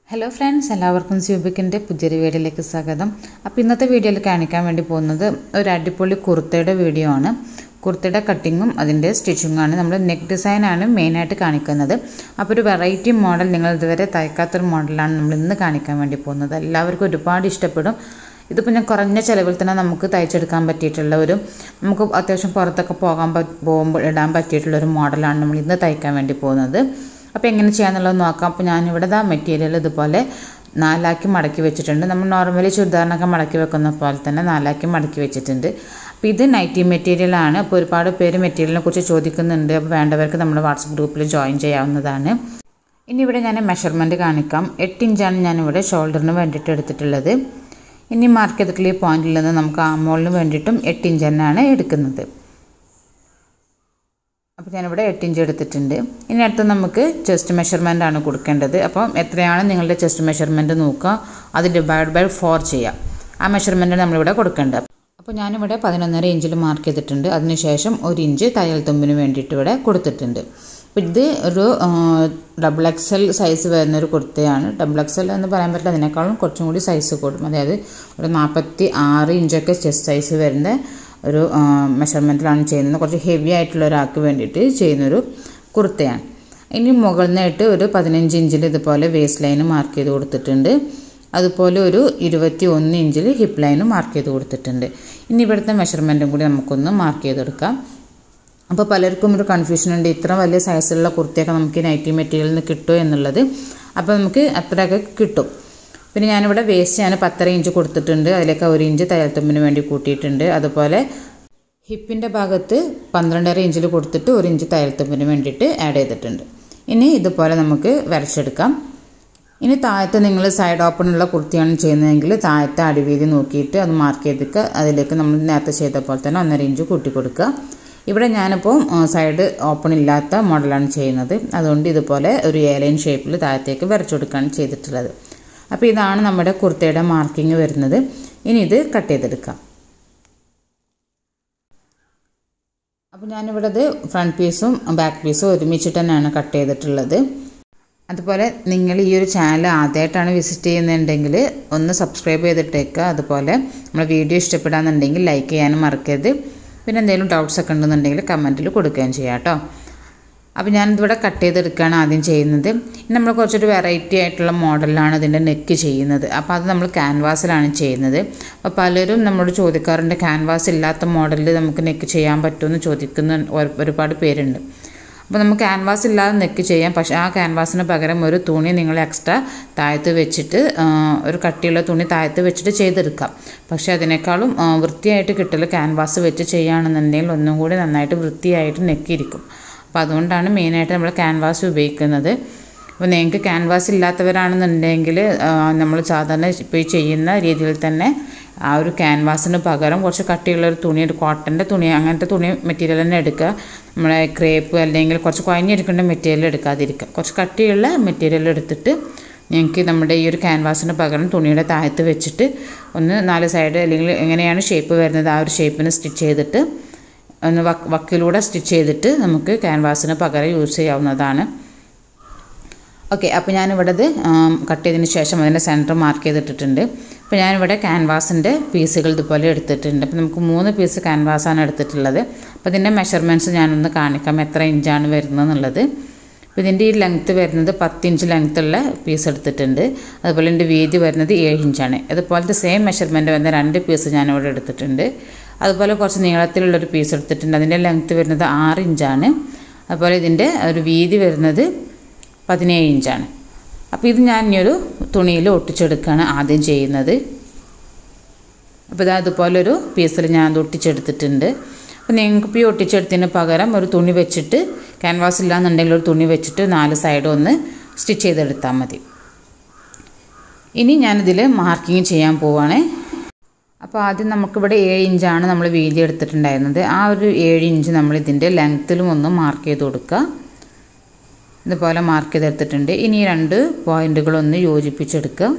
hello friends എല്ലാവർക്കും സ്യൂബിക്കിൻ്റെ പുതിയൊരു വീഡിയോയിലേക്ക് സ്വാഗതം അപ്പോൾ ഇന്നത്തെ വീഡിയോയിൽ കാണിക്കാൻ വേണ്ടി പോകുന്നത് ഒരു അടിപൊളി കുർത്തയുടെ വീഡിയോ ആണ് കുർത്തയുടെ കട്ടിങ്ങും അതിൻ്റെ സ്റ്റിച്ചിങ്ങുമാണ് നമ്മൾ നെക്ക് ഡിസൈനാണ് മെയിനായിട്ട് കാണിക്കുന്നത് അപ്പോൾ ഒരു വെറൈറ്റി മോഡൽ നിങ്ങൾ ഇതുവരെ തയ്ക്കാത്തൊരു മോഡലാണ് നമ്മൾ ഇന്ന് കാണിക്കാൻ വേണ്ടി പോകുന്നത് എല്ലാവർക്കും ഒരുപാട് ഇഷ്ടപ്പെടും ഇതിപ്പോൾ ഞാൻ കുറഞ്ഞ ചിലവിൽ തന്നെ നമുക്ക് തയ്ച്ചെടുക്കാൻ പറ്റിയിട്ടുള്ള ഒരു നമുക്ക് അത്യാവശ്യം പുറത്തൊക്കെ പോകാൻ പോകുമ്പോൾ ഇടാൻ പറ്റിയിട്ടുള്ള ഒരു മോഡലാണ് നമ്മൾ ഇന്ന് തയ്ക്കാൻ വേണ്ടി പോകുന്നത് അപ്പോൾ എങ്ങനെ ചെയ്യാന്നുള്ളത് നോക്കാം അപ്പോൾ ഞാനിവിടെ ദാ മെറ്റീരിയൽ ഇതുപോലെ നാലാക്കി മടക്കി വെച്ചിട്ടുണ്ട് നമ്മൾ നോർമലി ചുരിദാറിനൊക്കെ മടക്കി വെക്കുന്ന പോലെ തന്നെ നാലാക്കി മടക്കി വെച്ചിട്ടുണ്ട് അപ്പോൾ ഇത് നൈറ്റി മെറ്റീരിയലാണ് അപ്പോൾ ഒരുപാട് പേര് മെറ്റീരിയലിനെ കുറിച്ച് ചോദിക്കുന്നുണ്ട് അപ്പോൾ വേണ്ടവർക്ക് നമ്മുടെ വാട്സപ്പ് ഗ്രൂപ്പിൽ ജോയിൻ ചെയ്യാവുന്നതാണ് ഇനി ഇവിടെ ഞാൻ മെഷർമെൻറ്റ് കാണിക്കാം എട്ട് ഇഞ്ചാണ് ഞാനിവിടെ ഷോൾഡറിന് വേണ്ടിയിട്ട് എടുത്തിട്ടുള്ളത് ഇനി മാർക്ക് ചെയ്തിട്ടുള്ള ഈ പോയിന്റിൽ നിന്ന് നമുക്ക് ആമോളിന് വേണ്ടിയിട്ടും എട്ട് ഇഞ്ച് തന്നെയാണ് എടുക്കുന്നത് അപ്പോൾ ഞാനിവിടെ എട്ട് ഇഞ്ച് എടുത്തിട്ടുണ്ട് ഇനി അടുത്ത് നമുക്ക് ചെസ്റ്റ് മെഷർമെൻ്റ് ആണ് കൊടുക്കേണ്ടത് അപ്പം എത്രയാണ് നിങ്ങളുടെ ചെസ്റ്റ് മെഷർമെൻറ്റ് നോക്കുക അത് ഡിവൈഡ് ബൈ ഫോർ ചെയ്യാം ആ മെഷർമെൻറ്റ് നമ്മളിവിടെ കൊടുക്കേണ്ടത് അപ്പോൾ ഞാനിവിടെ പതിനൊന്നര ഇഞ്ചിൽ മാർക്ക് ചെയ്തിട്ടുണ്ട് അതിനുശേഷം ഒരു ഇഞ്ച് തയ്യൽ തുമ്പിന് വേണ്ടിയിട്ട് ഇവിടെ കൊടുത്തിട്ടുണ്ട് അപ്പോൾ ഇത് ഒരു ഡബിൾ എക്സൽ സൈസ് വരുന്നൊരു കുർത്തയാണ് ഡബിൾ എക്സൽ എന്ന് പറയാൻ പറ്റില്ല അതിനേക്കാളും കുറച്ചും കൂടി സൈസ് കൂടും അതായത് ഒരു നാൽപ്പത്തി ആറ് ഇഞ്ചൊക്കെ ചെസ്റ്റ് സൈസ് വരുന്ന ഒരു മെഷർമെൻറ്റിലാണ് ചെയ്യുന്നത് കുറച്ച് ഹെവി ആയിട്ടുള്ള ഒരാൾക്ക് വേണ്ടിയിട്ട് ചെയ്യുന്നൊരു കുർത്തയാണ് ഇനി മുകളിൽ നിന്നായിട്ട് ഒരു പതിനഞ്ച് ഇഞ്ചിൽ ഇതുപോലെ വേസ്റ്റ് ലൈന് മാർക്ക് ചെയ്ത് കൊടുത്തിട്ടുണ്ട് അതുപോലെ ഒരു ഇരുപത്തി ഒന്ന് ഇഞ്ചിൽ ഹിപ്പ് ലൈന് മാർക്ക് ചെയ്ത് കൊടുത്തിട്ടുണ്ട് ഇനി ഇവിടുത്തെ മെഷർമെൻറ്റും കൂടി നമുക്കൊന്ന് മാർക്ക് ചെയ്തെടുക്കാം അപ്പോൾ പലർക്കും ഒരു കൺഫ്യൂഷൻ ഉണ്ട് ഇത്ര വലിയ സൈസിലുള്ള കുർത്തിയൊക്കെ നമുക്ക് നൈറ്റി മെറ്റീരിയലിൽ നിന്ന് കിട്ടുമോ എന്നുള്ളത് അപ്പോൾ നമുക്ക് അത്രയൊക്കെ കിട്ടും പിന്നെ ഞാനിവിടെ വേസ്റ്റ് ഞാൻ പത്തര ഇഞ്ച് കൊടുത്തിട്ടുണ്ട് അതിലേക്ക് ഒരു ഇഞ്ച് തയ്യൽത്തുമ്പിന് വേണ്ടി കൂട്ടിയിട്ടുണ്ട് അതുപോലെ ഹിപ്പിൻ്റെ ഭാഗത്ത് പന്ത്രണ്ടര ഇഞ്ചിൽ കൊടുത്തിട്ട് ഒരു ഇഞ്ച് തയ്യൽത്തുമ്പിന് വേണ്ടിയിട്ട് ആഡ് ചെയ്തിട്ടുണ്ട് ഇനി ഇതുപോലെ നമുക്ക് വരച്ചെടുക്കാം ഇനി താഴത്ത് നിങ്ങൾ സൈഡ് ഓപ്പണുള്ള കുർത്തിയാണ് ചെയ്യുന്നതെങ്കിൽ താഴത്തെ അടിവീതി നോക്കിയിട്ട് അത് മാർക്ക് ചെയ്തിട്ട് അതിലേക്ക് നമ്മൾ നേരത്തെ ചെയ്ത പോലെ തന്നെ ഒന്നര ഇഞ്ച് കൂട്ടി കൊടുക്കുക ഇവിടെ ഞാനിപ്പോൾ സൈഡ് ഓപ്പൺ ഇല്ലാത്ത മോഡലാണ് ചെയ്യുന്നത് അതുകൊണ്ട് ഇതുപോലെ ഒരു ഏലൈൻ ഷേപ്പിൽ താഴത്തേക്ക് വരച്ചു കൊടുക്കുകയാണ് ചെയ്തിട്ടുള്ളത് അപ്പോൾ ഇതാണ് നമ്മുടെ കുർത്തയുടെ മാർക്കിംഗ് വരുന്നത് ഇനി ഇത് കട്ട് ചെയ്തെടുക്കാം അപ്പോൾ ഞാനിവിടെ ഇത് ഫ്രണ്ട് പീസും ബാക്ക് പീസും ഒരുമിച്ചിട്ട് തന്നെയാണ് കട്ട് ചെയ്തിട്ടുള്ളത് അതുപോലെ നിങ്ങൾ ഈ ഒരു ചാനൽ ആദ്യമായിട്ടാണ് വിസിറ്റ് ചെയ്യുന്നുണ്ടെങ്കിൽ ഒന്ന് സബ്സ്ക്രൈബ് ചെയ്തിട്ടേക്കുക അതുപോലെ നമ്മൾ വീഡിയോ ഇഷ്ടപ്പെടാന്നുണ്ടെങ്കിൽ ലൈക്ക് ചെയ്യാനും മറക്കരുത് പിന്നെ എന്തെങ്കിലും ഡൗട്ട്സ് ഒക്കെ ഉണ്ടെന്നുണ്ടെങ്കിൽ കമൻറ്റിൽ കൊടുക്കുകയും ചെയ്യാം കേട്ടോ അപ്പോൾ ഞാനിതിവിടെ കട്ട് ചെയ്തെടുക്കുകയാണ് ആദ്യം ചെയ്യുന്നത് ഇനി നമ്മൾ കുറച്ചൊരു വെറൈറ്റി ആയിട്ടുള്ള മോഡലിലാണ് ഇതിൻ്റെ നെക്ക് ചെയ്യുന്നത് അപ്പോൾ അത് നമ്മൾ ക്യാൻവാസിലാണ് ചെയ്യുന്നത് അപ്പോൾ പലരും നമ്മളോട് ചോദിക്കാറുണ്ട് ക്യാൻവാസ് ഇല്ലാത്ത മോഡലിൽ നമുക്ക് നെക്ക് ചെയ്യാൻ പറ്റുമെന്ന് ചോദിക്കുന്ന ഒരുപാട് പേരുണ്ട് അപ്പോൾ നമുക്ക് ക്യാൻവാസ് ഇല്ലാതെ നെക്ക് ചെയ്യാം പക്ഷേ ആ ക്യാൻവാസിന് പകരം ഒരു തുണി നിങ്ങൾ എക്സ്ട്രാ താഴത്ത് വെച്ചിട്ട് ഒരു കട്ടിയുള്ള തുണി താഴത്ത് വെച്ചിട്ട് ചെയ്തെടുക്കാം പക്ഷേ അതിനേക്കാളും വൃത്തിയായിട്ട് കിട്ടൽ ക്യാൻവാസ് വെച്ച് ചെയ്യുകയാണെന്നുണ്ടെങ്കിൽ ഒന്നും കൂടി നന്നായിട്ട് വൃത്തിയായിട്ട് നെക്കിരിക്കും അപ്പോൾ അതുകൊണ്ടാണ് മെയിനായിട്ട് നമ്മൾ ക്യാൻവാസ് ഉപയോഗിക്കുന്നത് അപ്പോൾ നിങ്ങൾക്ക് ക്യാൻവാസ് ഇല്ലാത്തവരാണെന്നുണ്ടെങ്കിൽ നമ്മൾ സാധാരണ ഇപ്പോൾ ഈ ചെയ്യുന്ന രീതിയിൽ തന്നെ ആ ഒരു ക്യാൻവാസിന് പകരം കുറച്ച് കട്ടിയുള്ള ഒരു തുണി ഒരു കോട്ടൻ്റെ തുണി അങ്ങനത്തെ തുണി മെറ്റീരിയൽ തന്നെ എടുക്കുക നമ്മളെ ക്രേപ്പ് അല്ലെങ്കിൽ കുറച്ച് കുഴഞ്ഞിരിക്കേണ്ട മെറ്റീരിയൽ എടുക്കാതിരിക്കുക കുറച്ച് കട്ടിയുള്ള മെറ്റീരിയൽ എടുത്തിട്ട് ഞങ്ങൾക്ക് നമ്മുടെ ഈ ഒരു ക്യാൻവാസിന് പകരം തുണിയുടെ താഴത്ത് വെച്ചിട്ട് ഒന്ന് നാല് സൈഡ് അല്ലെങ്കിൽ എങ്ങനെയാണ് ഷേപ്പ് വരുന്നത് ആ ഒരു ഷേപ്പിന് സ്റ്റിച്ച് ചെയ്തിട്ട് ഒന്ന് വക്ക് വക്കിലൂടെ സ്റ്റിച്ച് ചെയ്തിട്ട് നമുക്ക് ക്യാൻവാസിന് പകരം യൂസ് ചെയ്യാവുന്നതാണ് ഓക്കെ അപ്പോൾ ഞാനിവിടെ ഇത് കട്ട് ചെയ്തതിന് ശേഷം അതിൻ്റെ സെൻറ്റർ മാർക്ക് ചെയ്തിട്ടിട്ടുണ്ട് അപ്പോൾ ഞാനിവിടെ ക്യാൻവാസിൻ്റെ പീസുകൾ ഇതുപോലെ എടുത്തിട്ടുണ്ട് അപ്പോൾ നമുക്ക് മൂന്ന് പീസ് ക്യാൻവാസാണ് എടുത്തിട്ടുള്ളത് അപ്പോൾ ഇതിൻ്റെ മെഷർമെൻറ്റ്സ് ഞാനൊന്ന് കാണിക്കാം എത്ര ഇഞ്ചാണ് വരുന്നത് എന്നുള്ളത് അപ്പോൾ ഇതിൻ്റെ ഈ ലെങ്ത്ത് വരുന്നത് പത്ത് ഇഞ്ച് ലെങ്ത്തുള്ള പീസ് എടുത്തിട്ടുണ്ട് അതുപോലെ ഇതിൻ്റെ വീതി വരുന്നത് ഏഴ് ഇഞ്ചാണ് അതുപോലത്തെ സെയിം മെഷർമെൻറ്റ് വരുന്ന രണ്ട് പീസ് ഞാനിവിടെ എടുത്തിട്ടുണ്ട് അതുപോലെ കുറച്ച് നീളത്തിലുള്ളൊരു പീസ് എടുത്തിട്ടുണ്ട് അതിൻ്റെ ലെങ്ത്ത് വരുന്നത് ആറ് ഇഞ്ചാണ് അതുപോലെ ഇതിൻ്റെ ഒരു വീതി വരുന്നത് പതിനേഴ് ഇഞ്ചാണ് അപ്പോൾ ഇത് ഞാൻ ഇനിയൊരു തുണിയിൽ ഒട്ടിച്ചെടുക്കുകയാണ് ആദ്യം ചെയ്യുന്നത് അപ്പോൾ ഇത് അതുപോലൊരു പീസിൽ ഞാൻ അത് ഒട്ടിച്ചെടുത്തിട്ടുണ്ട് അപ്പോൾ നിങ്ങൾക്ക് ഈ ഒട്ടിച്ചെടുത്തതിന് പകരം ഒരു തുണി വെച്ചിട്ട് ക്യാൻവാസ് ഇല്ലാന്നുണ്ടെങ്കിൽ ഒരു തുണി വെച്ചിട്ട് നാല് സൈഡും ഒന്ന് സ്റ്റിച്ച് ചെയ്തെടുത്താൽ മതി ഇനി ഞാനിതിൽ മാർക്കിങ് ചെയ്യാൻ പോവാണ് അപ്പോൾ ആദ്യം നമുക്കിവിടെ ഏഴ് ഇഞ്ചാണ് നമ്മൾ വീതി എടുത്തിട്ടുണ്ടായിരുന്നത് ആ ഒരു ഏഴ് ഇഞ്ച് നമ്മൾ ഇതിൻ്റെ ലെങ്ത്തിലും ഒന്ന് മാർക്ക് ചെയ്ത് കൊടുക്കുക ഇതുപോലെ മാർക്ക് ചെയ്തെടുത്തിട്ടുണ്ട് ഇനി രണ്ട് പോയിന്റുകളൊന്ന് യോജിപ്പിച്ചെടുക്കുക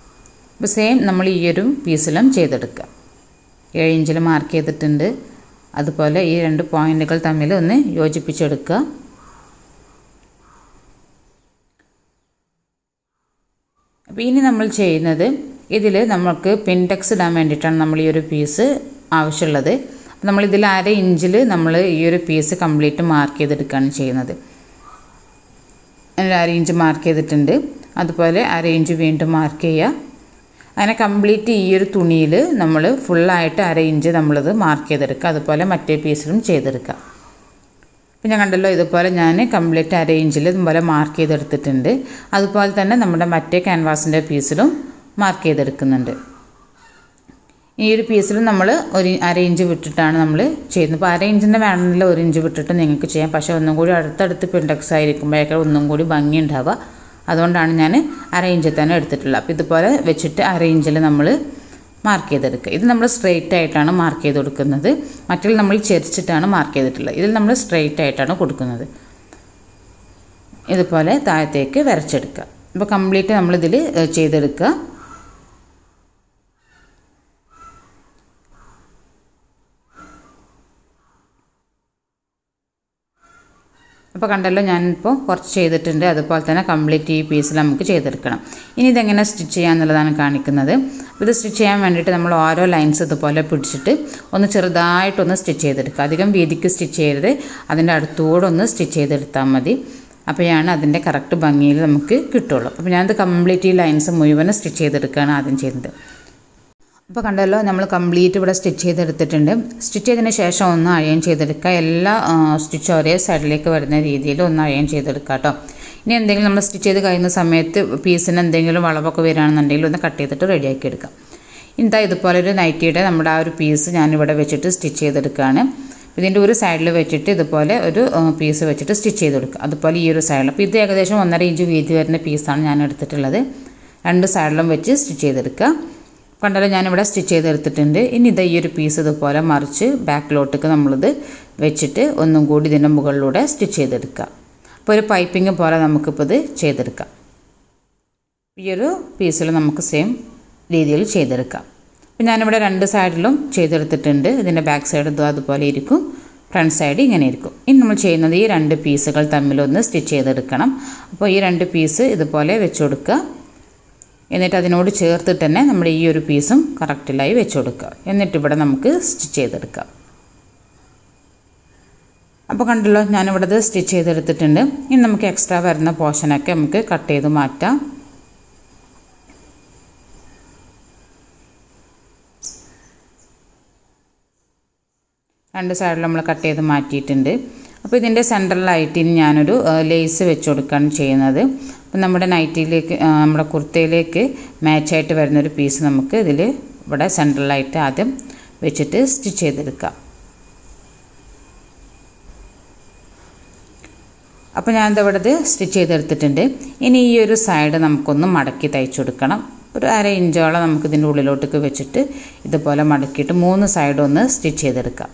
അപ്പോൾ സെയിം നമ്മൾ ഈ ഒരു പീസിലും ചെയ്തെടുക്കുക ഏഴ് ഇഞ്ചിൽ മാർക്ക് ചെയ്തിട്ടുണ്ട് അതുപോലെ ഈ രണ്ട് പോയിന്റുകൾ തമ്മിൽ ഒന്ന് യോജിപ്പിച്ചെടുക്കുക അപ്പോൾ ഇനി നമ്മൾ ചെയ്യുന്നത് ഇതിൽ നമുക്ക് പിൻടെക്സ് ഇടാൻ വേണ്ടിയിട്ടാണ് നമ്മൾ ഈ ഒരു പീസ് ആവശ്യമുള്ളത് അപ്പോൾ നമ്മൾ ഇതിൽ അര ഇഞ്ചിൽ നമ്മൾ ഈ ഒരു പീസ് കംപ്ലീറ്റ് മാർക്ക് ചെയ്തെടുക്കുകയാണ് ചെയ്യുന്നത് അര ഇഞ്ച് മാർക്ക് ചെയ്തിട്ടുണ്ട് അതുപോലെ അര ഇഞ്ച് വീണ്ടും മാർക്ക് ചെയ്യുക അങ്ങനെ കംപ്ലീറ്റ് ഈ ഒരു തുണിയിൽ നമ്മൾ ഫുള്ളായിട്ട് അര ഇഞ്ച് നമ്മളിത് മാർക്ക് ചെയ്തെടുക്കുക അതുപോലെ മറ്റേ പീസിലും ചെയ്തെടുക്കുക അപ്പം ഞാൻ കണ്ടല്ലോ ഇതുപോലെ ഞാൻ കംപ്ലീറ്റ് അര ഇഞ്ചിൽ ഇതുപോലെ മാർക്ക് ചെയ്തെടുത്തിട്ടുണ്ട് അതുപോലെ തന്നെ നമ്മുടെ മറ്റേ ക്യാൻവാസിൻ്റെ പീസിലും മാർക്ക് ചെയ്തെടുക്കുന്നുണ്ട് ഈ ഒരു പീസിലും നമ്മൾ ഒരു അര ഇഞ്ച് വിട്ടിട്ടാണ് നമ്മൾ ചെയ്യുന്നത് അപ്പോൾ അര ഇഞ്ചിൻ്റെ വേണമെന്നില്ല ഒരു ഇഞ്ച് വിട്ടിട്ട് നിങ്ങൾക്ക് ചെയ്യാം പക്ഷേ ഒന്നും കൂടി അടുത്തടുത്ത് പിൻഡക്സ് ആയിരിക്കുമ്പോഴേക്കും ഒന്നും കൂടി ഭംഗി ഉണ്ടാവുക അതുകൊണ്ടാണ് ഞാൻ അര ഇഞ്ചിൽ തന്നെ എടുത്തിട്ടുള്ളത് അപ്പോൾ ഇതുപോലെ വെച്ചിട്ട് അര ഇഞ്ചിൽ നമ്മൾ മാർക്ക് ചെയ്തെടുക്കുക ഇത് നമ്മൾ സ്ട്രെയിറ്റ് ആയിട്ടാണ് മാർക്ക് ചെയ്ത് കൊടുക്കുന്നത് മറ്റുള്ള നമ്മൾ ചെരിച്ചിട്ടാണ് മാർക്ക് ചെയ്തിട്ടുള്ളത് ഇതിൽ നമ്മൾ സ്ട്രെയിറ്റ് ആയിട്ടാണ് കൊടുക്കുന്നത് ഇതുപോലെ താഴത്തേക്ക് വരച്ചെടുക്കുക അപ്പോൾ കംപ്ലീറ്റ് നമ്മളിതിൽ ചെയ്തെടുക്കുക അപ്പോൾ കണ്ടല്ലോ ഞാനിപ്പോൾ കുറച്ച് ചെയ്തിട്ടുണ്ട് അതുപോലെ തന്നെ കംപ്ലീറ്റ് ഈ പീസിൽ നമുക്ക് ചെയ്തെടുക്കണം ഇനി ഇതെങ്ങനെ സ്റ്റിച്ച് ചെയ്യാന്നുള്ളതാണ് കാണിക്കുന്നത് ഇത് സ്റ്റിച്ച് ചെയ്യാൻ വേണ്ടിയിട്ട് നമ്മൾ ഓരോ ലൈൻസ് ഇതുപോലെ പിടിച്ചിട്ട് ഒന്ന് ചെറുതായിട്ടൊന്ന് സ്റ്റിച്ച് ചെയ്തെടുക്കുക അധികം വീതിക്ക് സ്റ്റിച്ച് ചെയ്യരുത് അതിൻ്റെ അടുത്തുകൂടെ ഒന്ന് സ്റ്റിച്ച് ചെയ്തെടുത്താൽ മതി അപ്പോഴാണ് അതിൻ്റെ കറക്റ്റ് ഭംഗിയിൽ നമുക്ക് കിട്ടുള്ളൂ അപ്പോൾ ഞാനത് കംപ്ലീറ്റ് ഈ ലൈൻസ് മുഴുവനും സ്റ്റിച്ച് ചെയ്തെടുക്കുകയാണ് ആദ്യം ചെയ്യുന്നത് അപ്പോൾ കണ്ടല്ലോ നമ്മൾ കംപ്ലീറ്റ് ഇവിടെ സ്റ്റിച്ച് ചെയ്തെടുത്തിട്ടുണ്ട് സ്റ്റിച്ച് ചെയ്തതിന് ശേഷം ഒന്ന് അയൺ ചെയ്തെടുക്കുക എല്ലാ സ്റ്റിച്ച് ഒരേ സൈഡിലേക്ക് വരുന്ന രീതിയിൽ ഒന്ന് അയൺ ചെയ്തെടുക്കുക കേട്ടോ ഇനി എന്തെങ്കിലും നമ്മൾ സ്റ്റിച്ച് ചെയ്ത് കഴിയുന്ന സമയത്ത് പീസിന് എന്തെങ്കിലും വളവൊക്കെ വരികയാണെന്നുണ്ടെങ്കിൽ ഒന്ന് കട്ട് ചെയ്തിട്ട് റെഡിയാക്കി എടുക്കാം ഇതാ ഇതുപോലെ ഒരു നൈറ്റിയുടെ നമ്മുടെ ആ ഒരു പീസ് ഞാനിവിടെ വെച്ചിട്ട് സ്റ്റിച്ച് ചെയ്തെടുക്കുകയാണ് ഇതിൻ്റെ ഒരു സൈഡിൽ വെച്ചിട്ട് ഇതുപോലെ ഒരു പീസ് വെച്ചിട്ട് സ്റ്റിച്ച് ചെയ്ത് കൊടുക്കുക അതുപോലെ ഈ ഒരു സൈഡിൽ അപ്പോൾ ഇത് ഏകദേശം ഒന്നര ഇഞ്ച് വീതി വരുന്ന പീസാണ് ഞാൻ എടുത്തിട്ടുള്ളത് രണ്ട് സൈഡിലും വെച്ച് സ്റ്റിച്ച് ചെയ്തെടുക്കുക കണ്ടല്ലോ ഞാനിവിടെ സ്റ്റിച്ച് ചെയ്തെടുത്തിട്ടുണ്ട് ഇനി ഇതാ ഈ ഒരു പീസ് ഇതുപോലെ മറിച്ച് ബാക്കിലോട്ടേക്ക് നമ്മളിത് വെച്ചിട്ട് ഒന്നും കൂടി ഇതിൻ്റെ മുകളിലൂടെ സ്റ്റിച്ച് ചെയ്തെടുക്കുക അപ്പോൾ ഒരു പൈപ്പിംഗ് പോലെ നമുക്കിപ്പോൾ ഇത് ചെയ്തെടുക്കാം ഈ ഒരു പീസിൽ നമുക്ക് സെയിം രീതിയിൽ ചെയ്തെടുക്കാം അപ്പോൾ ഞാനിവിടെ രണ്ട് സൈഡിലും ചെയ്തെടുത്തിട്ടുണ്ട് ഇതിൻ്റെ ബാക്ക് സൈഡ് ഇതും അതുപോലെ ഇരിക്കും ഫ്രണ്ട് സൈഡ് ഇങ്ങനെ ഇരിക്കും ഇനി നമ്മൾ ചെയ്യുന്നത് ഈ രണ്ട് പീസുകൾ തമ്മിലൊന്ന് സ്റ്റിച്ച് ചെയ്തെടുക്കണം അപ്പോൾ ഈ രണ്ട് പീസ് ഇതുപോലെ വെച്ച് കൊടുക്കുക എന്നിട്ട് അതിനോട് ചേർത്തിട്ട് തന്നെ നമ്മൾ ഈ ഒരു പീസും കറക്റ്റിലായി വെച്ച് കൊടുക്കുക എന്നിട്ട് ഇവിടെ നമുക്ക് സ്റ്റിച്ച് ചെയ്തെടുക്കാം അപ്പോൾ കണ്ടല്ലോ ഞാനിവിടെ ഇത് സ്റ്റിച്ച് ചെയ്തെടുത്തിട്ടുണ്ട് ഇനി നമുക്ക് എക്സ്ട്രാ വരുന്ന പോർഷനൊക്കെ നമുക്ക് കട്ട് ചെയ്ത് മാറ്റാം രണ്ട് സൈഡിൽ നമ്മൾ കട്ട് ചെയ്ത് മാറ്റിയിട്ടുണ്ട് അപ്പോൾ ഇതിൻ്റെ സെൻട്രലായിട്ട് ഇനി ഞാനൊരു ലേസ് വെച്ച് കൊടുക്കുകയാണ് ചെയ്യുന്നത് അപ്പം നമ്മുടെ നൈറ്റിയിലേക്ക് നമ്മുടെ കുർത്തയിലേക്ക് മാച്ചായിട്ട് വരുന്നൊരു പീസ് നമുക്ക് ഇതിൽ ഇവിടെ സെൻട്രലായിട്ട് ആദ്യം വെച്ചിട്ട് സ്റ്റിച്ച് ചെയ്തെടുക്കാം അപ്പോൾ ഞാൻ ഇവിടെ ഇത് സ്റ്റിച്ച് ചെയ്തെടുത്തിട്ടുണ്ട് ഇനി ഈ ഒരു സൈഡ് നമുക്കൊന്ന് മടക്കി തയ്ച്ചു കൊടുക്കണം ഒരു അര ഇഞ്ചോളം നമുക്ക് ഇതിൻ്റെ ഉള്ളിലോട്ടേക്ക് വെച്ചിട്ട് ഇതുപോലെ മടക്കിയിട്ട് മൂന്ന് സൈഡും ഒന്ന് സ്റ്റിച്ച് ചെയ്തെടുക്കാം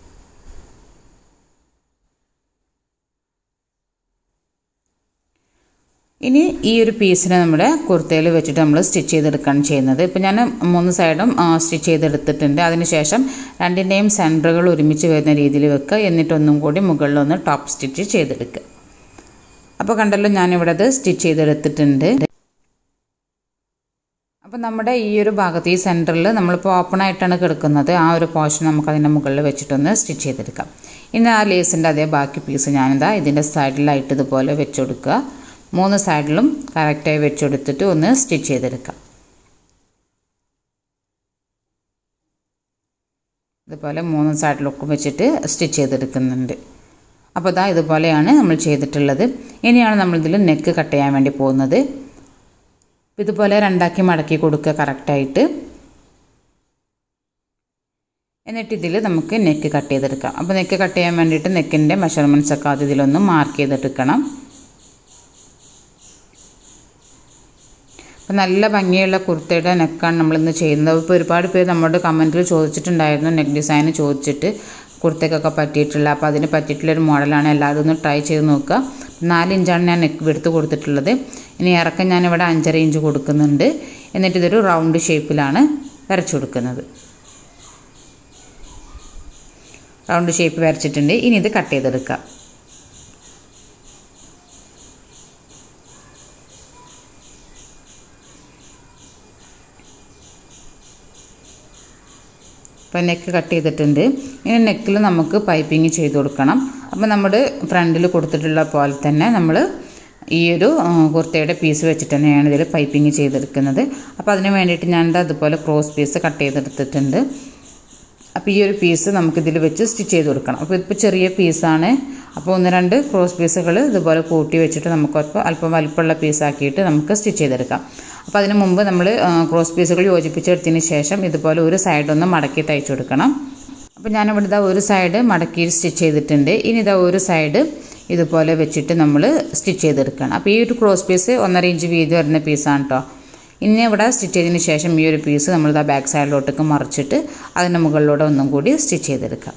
ഇനി ഈ ഒരു പീസിനെ നമ്മുടെ കുർത്തയിൽ വെച്ചിട്ട് നമ്മൾ സ്റ്റിച്ച് ചെയ്തെടുക്കുകയാണ് ചെയ്യുന്നത് ഇപ്പം ഞാൻ മൂന്ന് സൈഡും സ്റ്റിച്ച് ചെയ്തെടുത്തിട്ടുണ്ട് അതിനുശേഷം രണ്ടിൻ്റെയും സെൻറ്ററുകൾ ഒരുമിച്ച് വരുന്ന രീതിയിൽ വെക്കുക എന്നിട്ട് ഒന്നും കൂടി മുകളിലൊന്ന് ടോപ്പ് സ്റ്റിച്ച് ചെയ്തെടുക്കുക അപ്പോൾ കണ്ടല്ലോ ഞാനിവിടെ അത് സ്റ്റിച്ച് ചെയ്തെടുത്തിട്ടുണ്ട് അപ്പോൾ നമ്മുടെ ഈ ഒരു ഭാഗത്ത് ഈ സെൻറ്ററിൽ നമ്മളിപ്പോൾ ഓപ്പൺ ആയിട്ടാണ് കിടക്കുന്നത് ആ ഒരു പോർഷൻ നമുക്ക് അതിൻ്റെ മുകളിൽ വെച്ചിട്ടൊന്ന് സ്റ്റിച്ച് ചെയ്തെടുക്കാം ഇനി ആ ലേസിൻ്റെ അതേ ബാക്കി പീസ് ഞാനിതാ ഇതിൻ്റെ സൈഡിലായിട്ട് ഇതുപോലെ വെച്ച് കൊടുക്കുക മൂന്ന് സൈഡിലും കറക്റ്റായി വെച്ചെടുത്തിട്ട് ഒന്ന് സ്റ്റിച്ച് ചെയ്തെടുക്കാം ഇതുപോലെ മൂന്ന് സൈഡിലൊക്കെ വെച്ചിട്ട് സ്റ്റിച്ച് ചെയ്തെടുക്കുന്നുണ്ട് അപ്പോൾ ഇതാ ഇതുപോലെയാണ് നമ്മൾ ചെയ്തിട്ടുള്ളത് ഇനിയാണ് നമ്മളിതിൽ നെക്ക് കട്ട് ചെയ്യാൻ വേണ്ടി പോകുന്നത് ഇതുപോലെ രണ്ടാക്കി മടക്കി കൊടുക്കുക കറക്റ്റായിട്ട് എന്നിട്ട് ഇതിൽ നമുക്ക് നെക്ക് കട്ട് ചെയ്തെടുക്കാം അപ്പോൾ നെക്ക് കട്ട് ചെയ്യാൻ വേണ്ടിയിട്ട് നെക്കിൻ്റെ മെഷർമെൻറ്റ്സ് ഒക്കെ അത് ഇതിലൊന്ന് മാർക്ക് ചെയ്തെടുക്കണം അപ്പോൾ നല്ല ഭംഗിയുള്ള കുർത്തയുടെ നെക്കാണ് നമ്മളിന്ന് ചെയ്യുന്നത് ഇപ്പോൾ ഒരുപാട് പേര് നമ്മുടെ കമൻറ്റിൽ ചോദിച്ചിട്ടുണ്ടായിരുന്നു നെക്ക് ഡിസൈൻ ചോദിച്ചിട്ട് കുർത്തയ്ക്കൊക്കെ പറ്റിയിട്ടുള്ള അപ്പോൾ അതിന് പറ്റിയിട്ടുള്ളൊരു മോഡലാണ് എല്ലാവരും ഒന്ന് ട്രൈ ചെയ്ത് നോക്കുക നാല് ഇഞ്ചാണ് ഞാൻ നെക്ക് എടുത്ത് കൊടുത്തിട്ടുള്ളത് ഇനി ഇറക്കം ഞാനിവിടെ അഞ്ചര ഇഞ്ച് കൊടുക്കുന്നുണ്ട് എന്നിട്ട് ഇതൊരു റൗണ്ട് ഷേപ്പിലാണ് വരച്ചു കൊടുക്കുന്നത് റൗണ്ട് ഷേപ്പ് വരച്ചിട്ടുണ്ട് ഇനി ഇത് കട്ട് ചെയ്തെടുക്കാം അപ്പോൾ നെക്ക് കട്ട് ചെയ്തിട്ടുണ്ട് ഇനി നെക്കിൽ നമുക്ക് പൈപ്പിങ് ചെയ്ത് കൊടുക്കണം അപ്പോൾ നമ്മുടെ ഫ്രണ്ടിൽ കൊടുത്തിട്ടുള്ള പോലെ തന്നെ നമ്മൾ ഈ ഒരു കുർത്തയുടെ പീസ് വെച്ചിട്ട് തന്നെയാണ് ഇതിൽ പൈപ്പിങ് ചെയ്തെടുക്കുന്നത് അപ്പോൾ അതിന് വേണ്ടിയിട്ട് ഞാനിത് അതുപോലെ ക്രോസ് പീസ് കട്ട് ചെയ്തെടുത്തിട്ടുണ്ട് അപ്പോൾ ഈ ഒരു പീസ് നമുക്കിതിൽ വെച്ച് സ്റ്റിച്ച് ചെയ്ത് കൊടുക്കണം അപ്പോൾ ഇപ്പോൾ ചെറിയ പീസാണ് അപ്പോൾ ഒന്ന് രണ്ട് ക്രോസ് പീസുകൾ ഇതുപോലെ കൂട്ടി വെച്ചിട്ട് നമുക്ക് അല്പം അല്പം വലിപ്പമുള്ള പീസാക്കിയിട്ട് നമുക്ക് സ്റ്റിച്ച് ചെയ്തെടുക്കാം അപ്പോൾ അതിന് മുമ്പ് നമ്മൾ ക്രോസ് പീസുകൾ യോജിപ്പിച്ചെടുത്തതിന് ശേഷം ഇതുപോലെ ഒരു സൈഡൊന്ന് മടക്കി തയ്ച്ചു കൊടുക്കണം അപ്പോൾ ഞാനിവിടെ ഇതാ ഒരു സൈഡ് മടക്കി സ്റ്റിച്ച് ചെയ്തിട്ടുണ്ട് ഇനി ഇതാ ഒരു സൈഡ് ഇതുപോലെ വെച്ചിട്ട് നമ്മൾ സ്റ്റിച്ച് ചെയ്തെടുക്കണം അപ്പോൾ ഈ ഒരു ക്രോസ് പീസ് ഒന്നര ഇഞ്ച് വീതി വരുന്ന പീസാണ് കേട്ടോ ഇനി ഇവിടെ സ്റ്റിച്ച് ചെയ്തതിന് ശേഷം ഈ ഒരു പീസ് നമ്മൾ ഇതാ ബാക്ക് സൈഡിലോട്ടേക്ക് മറിച്ചിട്ട് അതിൻ്റെ മുകളിലൂടെ ഒന്നും കൂടി സ്റ്റിച്ച് ചെയ്തെടുക്കാം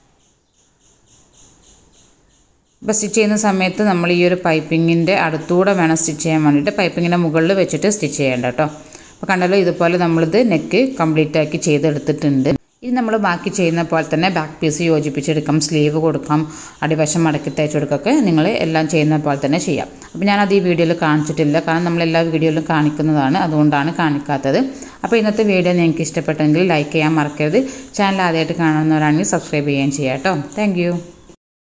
അപ്പോൾ സ്റ്റിച്ച് ചെയ്യുന്ന സമയത്ത് നമ്മൾ ഈ ഒരു പൈപ്പിങ്ങിൻ്റെ അടുത്തൂടെ വേണം സ്റ്റിച്ച് ചെയ്യാൻ വേണ്ടിയിട്ട് പൈപ്പിങ്ങിൻ്റെ മുകളിൽ വെച്ചിട്ട് സ്റ്റിച്ച് ചെയ്യേണ്ട കേട്ടോ അപ്പോൾ കണ്ടല്ലോ ഇതുപോലെ നമ്മളിത് നെക്ക് കംപ്ലീറ്റ് ആക്കി ചെയ്തെടുത്തിട്ടുണ്ട് ഇനി നമ്മൾ ബാക്കി ചെയ്യുന്ന പോലെ തന്നെ ബാക്ക് പീസ് യോജിപ്പിച്ചെടുക്കാം സ്ലീവ് കൊടുക്കാം അടിവശം മടക്കി തയ്ച്ചു കൊടുക്കുകയൊക്കെ നിങ്ങൾ എല്ലാം ചെയ്യുന്ന പോലെ തന്നെ ചെയ്യാം അപ്പോൾ ഞാനത് ഈ വീഡിയോയിൽ കാണിച്ചിട്ടില്ല കാരണം നമ്മൾ എല്ലാ വീഡിയോയിലും കാണിക്കുന്നതാണ് അതുകൊണ്ടാണ് കാണിക്കാത്തത് അപ്പോൾ ഇന്നത്തെ വീഡിയോ നിങ്ങൾക്ക് ഇഷ്ടപ്പെട്ടെങ്കിൽ ലൈക്ക് ചെയ്യാൻ മറക്കരുത് ചാനൽ ആദ്യമായിട്ട് കാണുന്നവരാണെങ്കിൽ സബ്സ്ക്രൈബ് ചെയ്യുകയും ചെയ്യാം കേട്ടോ താങ്ക്